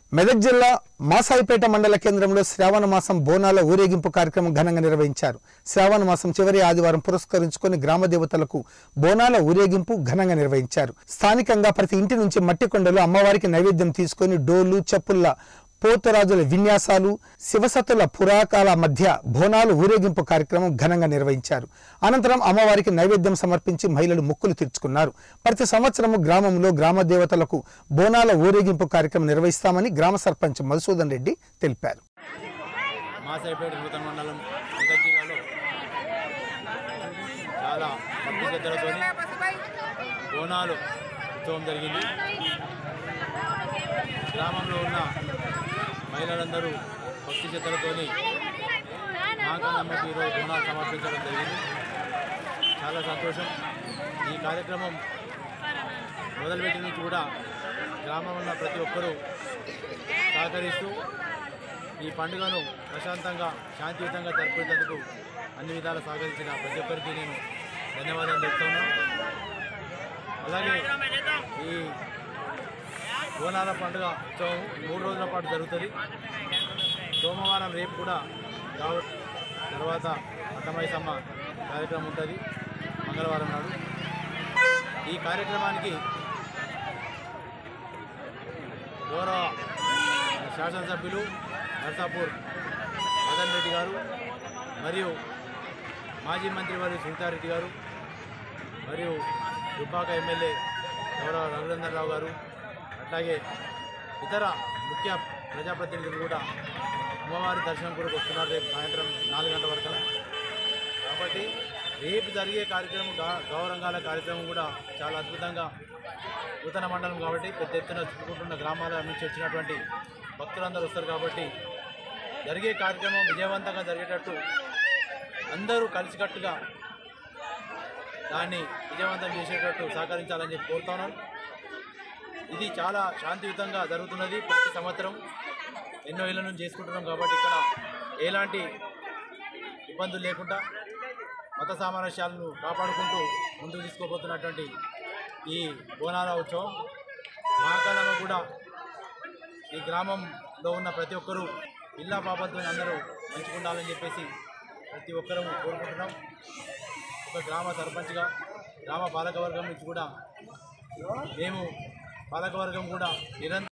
మెదక్ జిల్లా మాసాయిపేట మండల కేంద్రంలో శ్రావణ మాసం బోనాల ఊరేగింపు కార్యక్రమం ఘనంగా నిర్వహించారు శ్రావణ మాసం చివరి ఆదివారం పురస్కరించుకొని గ్రామ దేవతలకు బోనాల ఊరేగింపు ఘనంగా నిర్వహించారు స్థానికంగా ప్రతి ఇంటి నుంచి మట్టి కొండలు అమ్మవారికి నైవేద్యం తీసుకొని డోలు చెప్పుల్ల పోతురాజుల విన్యాసాలు శివసతుల పురాకాల మధ్య బోనాలు ఊరేగింపు కార్యక్రమం ఘనంగా నిర్వహించారు అనంతరం అమ్మవారికి నైవేద్యం సమర్పించి మహిళలు మొక్కులు తీర్చుకున్నారు ప్రతి సంవత్సరము గ్రామంలో గ్రామ దేవతలకు బోనాల ఊరేగింపు కార్యక్రమం నిర్వహిస్తామని గ్రామ సర్పంచ్ మధుసూదన్ రెడ్డి తెలిపారు మాసాయిపేట నూతన మండలం మెదక్ జిల్లాలో చాలా భక్తి శ్రద్ధలతో బోనాలు ఉత్సవం జరిగింది గ్రామంలో ఉన్న మహిళలందరూ భక్తి శ్రద్ధలతో మాకన్నమ్మకి ఈరోజు బోనాలు సమర్పించడం జరిగింది చాలా సంతోషం ఈ కార్యక్రమం మొదలుపెట్టిన నుంచి కూడా గ్రామంలో ఉన్న ప్రతి ఒక్కరూ సహకరిస్తూ ఈ పండుగను ప్రశాంతంగా శాంతియుతంగా జరుపుకునేందుకు అన్ని విధాలు సహకరించిన ప్రతి ఒక్కరికి నేను ధన్యవాదాలు చెప్తున్నాను అలాగే ఈ బోనాల పండుగ ఉత్సవం మూడు రోజుల పాటు జరుగుతుంది సోమవారం రేపు కూడా కావ తర్వాత అట్టమైసమ్మ కార్యక్రమం ఉంటుంది మంగళవారం నాడు ఈ కార్యక్రమానికి గౌరవ శాసనసభ్యులు నర్సాపూర్ మదన్ రెడ్డి గారు మరియు మాజీ మంత్రి వారి సునీతారెడ్డి గారు మరియు దుబ్బాక ఎమ్మెల్యే గౌరవ రఘునందన్ రావు గారు అట్లాగే ఇతర ముఖ్య ప్రజాప్రతినిధులు కూడా అమ్మవారి దర్శనం కూడా వస్తున్నారు రేపు సాయంత్రం నాలుగు గంటల వరకు కాబట్టి రేపు జరిగే కార్యక్రమం గా- గౌరంగాల కార్యక్రమం కూడా చాలా అద్భుతంగా నూతన మండలం కాబట్టి పెద్ద ఎత్తున చుట్టుకుంటున్న గ్రామాల నుంచి వచ్చినటువంటి భక్తులందరూ వస్తారు కాబట్టి జరిగే కార్యక్రమం విజయవంతంగా జరిగేటట్టు అందరూ కలిసికట్టుగా దాన్ని విజయవంతం చేసేటట్టు సహకరించాలని చెప్పి కోరుతున్నాను ఇది చాలా శాంతియుతంగా జరుగుతున్నది ప్రతి సంవత్సరం ఎన్నో ఏళ్ళ నుంచి చేసుకుంటున్నాం కాబట్టి ఇక్కడ ఎలాంటి ఇబ్బందులు లేకుండా మత సామరస్యాలను కాపాడుకుంటూ ముందుకు తీసుకోబోతున్నటువంటి ఈ బోనాల ఉత్సవం మహాకాలంలో కూడా ఈ గ్రామంలో ఉన్న ప్రతి ఒక్కరూ ఇల్లా పాపతో అందరూ మంచుకుండాలని చెప్పేసి ప్రతి ఒక్కరూ కోరుకుంటున్నాం ఒక గ్రామ సర్పంచ్గా గ్రామ పాలకవర్గం నుంచి కూడా మేము పాలకవర్గం కూడా నిరంతరం